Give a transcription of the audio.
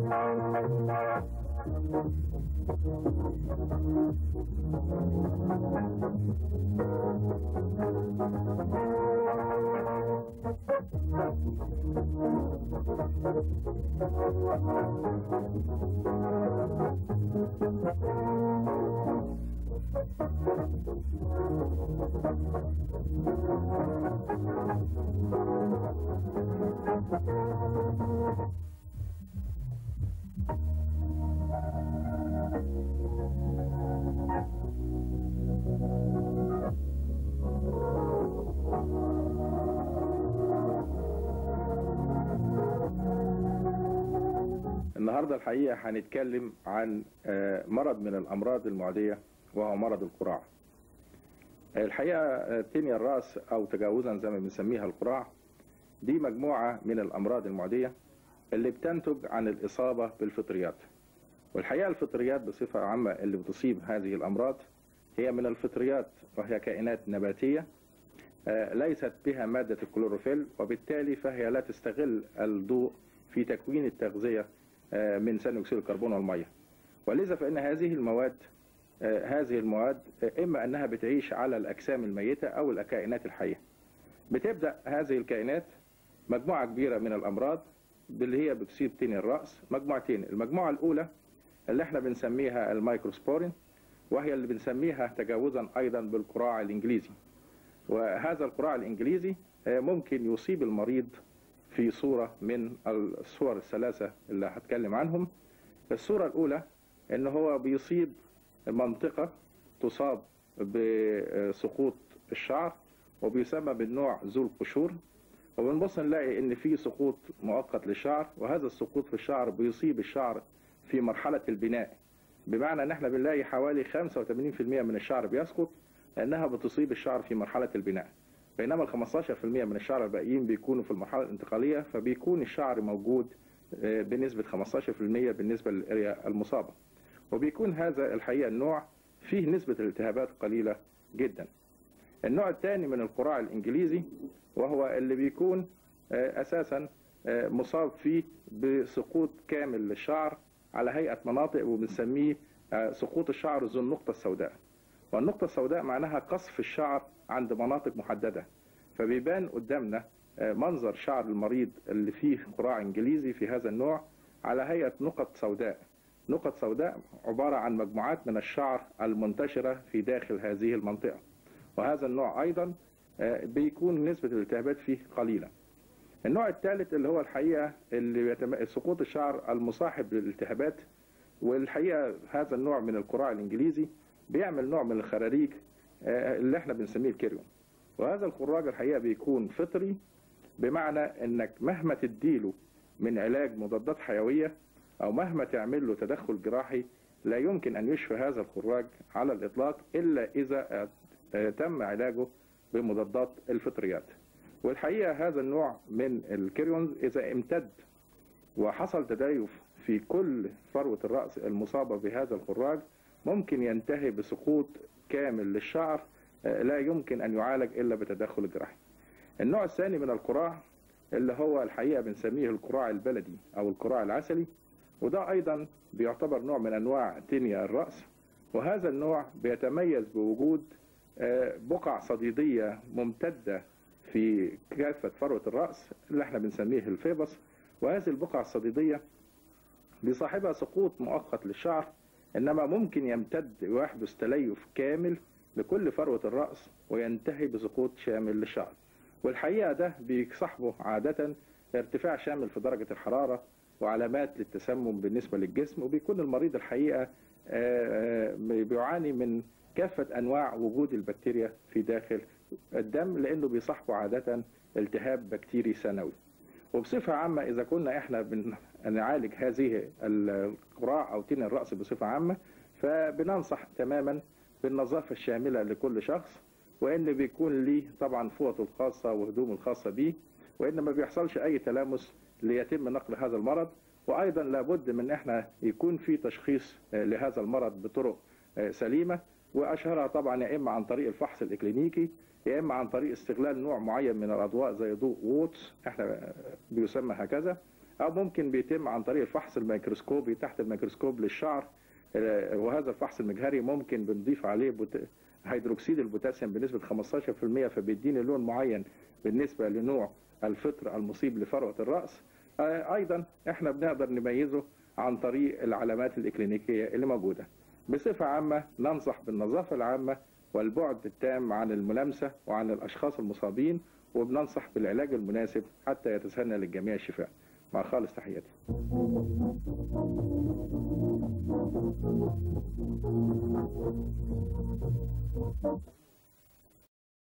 النهارده الحقيقه هنتكلم عن آه، مرض من الامراض المعديه وهو مرض القراع. الحقيقه آه، تنيا الراس او تجاوزا زي ما بنسميها القراع دي مجموعه من الامراض المعديه اللي بتنتج عن الاصابه بالفطريات. والحقيقه الفطريات بصفه عامه اللي بتصيب هذه الامراض هي من الفطريات وهي كائنات نباتيه آه، ليست بها ماده الكلوروفيل وبالتالي فهي لا تستغل الضوء في تكوين التغذيه آه، من ثاني اكسيد الكربون والميه. ولذا فان هذه المواد آه، هذه المواد آه، اما انها بتعيش على الاجسام الميته او الكائنات الحيه. بتبدا هذه الكائنات مجموعه كبيره من الامراض اللي هي بتصيب تاني الراس مجموعتين، المجموعه الاولى اللي احنا بنسميها الميكروسبورين وهي اللي بنسميها تجاوزا ايضا بالقراع الانجليزي. وهذا القراع الانجليزي آه، ممكن يصيب المريض في صورة من الصور الثلاثة اللي هتكلم عنهم الصورة الأولى إن هو بيصيب منطقة تصاب بسقوط الشعر وبيسمى بالنوع ذو القشور وبنبص نلاقي إن في سقوط مؤقت للشعر وهذا السقوط في الشعر بيصيب الشعر في مرحلة البناء بمعنى إن إحنا بنلاقي حوالي 85% من الشعر بيسقط لأنها بتصيب الشعر في مرحلة البناء بينما ال 15% من الشعر الباقيين بيكونوا في المرحله الانتقاليه فبيكون الشعر موجود آه، بنسبه 15% بالنسبه للاريا المصابه. وبيكون هذا الحقيقه النوع فيه نسبه الالتهابات قليله جدا. النوع الثاني من القراع الانجليزي وهو اللي بيكون آه، اساسا آه، مصاب فيه بسقوط كامل للشعر على هيئه مناطق وبنسميه آه، سقوط الشعر ذو النقطه السوداء. والنقطة السوداء معناها قصف الشعر عند مناطق محددة فبيبان قدامنا آه، منظر شعر المريض اللي فيه قراع انجليزي في هذا النوع على هيئة نقط سوداء نقط سوداء عبارة عن مجموعات من الشعر المنتشرة في داخل هذه المنطقة وهذا النوع أيضا آه، بيكون نسبة الالتهابات فيه قليلة النوع الثالث اللي هو الحقيقة اللي يتم... سقوط الشعر المصاحب للالتهابات والحقيقة هذا النوع من القراع الإنجليزي بيعمل نوع من الخراريج آه، اللي احنا بنسميه الكيريون وهذا الخراج الحقيقه بيكون فطري بمعنى انك مهما تديله من علاج مضادات حيويه او مهما تعمل له تدخل جراحي لا يمكن ان يشفى هذا الخراج على الاطلاق الا اذا آه، تم علاجه بمضادات الفطريات والحقيقه هذا النوع من الكيريونز اذا امتد وحصل تدايف في كل فروه الراس المصابه بهذا الخراج ممكن ينتهي بسقوط كامل للشعر آه، لا يمكن ان يعالج الا بتدخل الجراحي. النوع الثاني من القراع اللي هو الحقيقه بنسميه القراع البلدي او القراع العسلي وده ايضا بيعتبر نوع من انواع تنيا الراس وهذا النوع بيتميز بوجود آه، بقع صديديه ممتده في كافه فروه الراس اللي احنا بنسميه الفيبس وهذه البقع الصديديه بصاحبها سقوط مؤقت للشعر انما ممكن يمتد ويحدث تليف كامل لكل فروه الراس وينتهي بسقوط شامل للشعر والحقيقه ده بيصاحبه عاده ارتفاع شامل في درجه الحراره وعلامات للتسمم بالنسبه للجسم وبيكون المريض الحقيقه آه، آه، بيعاني من كافه انواع وجود البكتيريا في داخل الدم لانه بيصاحبه عاده التهاب بكتيري ثانوي وبصفه عامه اذا كنا احنا بنعالج هذه القراع او تين الراس بصفه عامه فبننصح تماما بالنظافه الشامله لكل شخص وان بيكون ليه طبعا فوطه الخاصه وهدومه الخاصه بيه وان ما بيحصلش اي تلامس ليتم نقل هذا المرض وايضا لابد من احنا يكون في تشخيص آه، لهذا المرض بطرق آه، سليمه واشهرها طبعا يا اما عن طريق الفحص الاكلينيكي يا اما عن طريق استغلال نوع معين من الاضواء زي ضوء ووتس احنا بيسمى هكذا او ممكن بيتم عن طريق الفحص الميكروسكوبي تحت الميكروسكوب للشعر آه، وهذا الفحص المجهري ممكن بنضيف عليه بوت... هيدروكسيد البوتاسيوم بنسبه 15% فبيديني لون معين بالنسبه لنوع الفطر المصيب لفروه الراس آه، ايضا احنا بنقدر نميزه عن طريق العلامات الاكلينيكيه اللي موجوده بصفه عامه ننصح بالنظافه العامه والبعد التام عن الملامسه وعن الاشخاص المصابين وبننصح بالعلاج المناسب حتى يتسنى للجميع الشفاء مع خالص تحياتي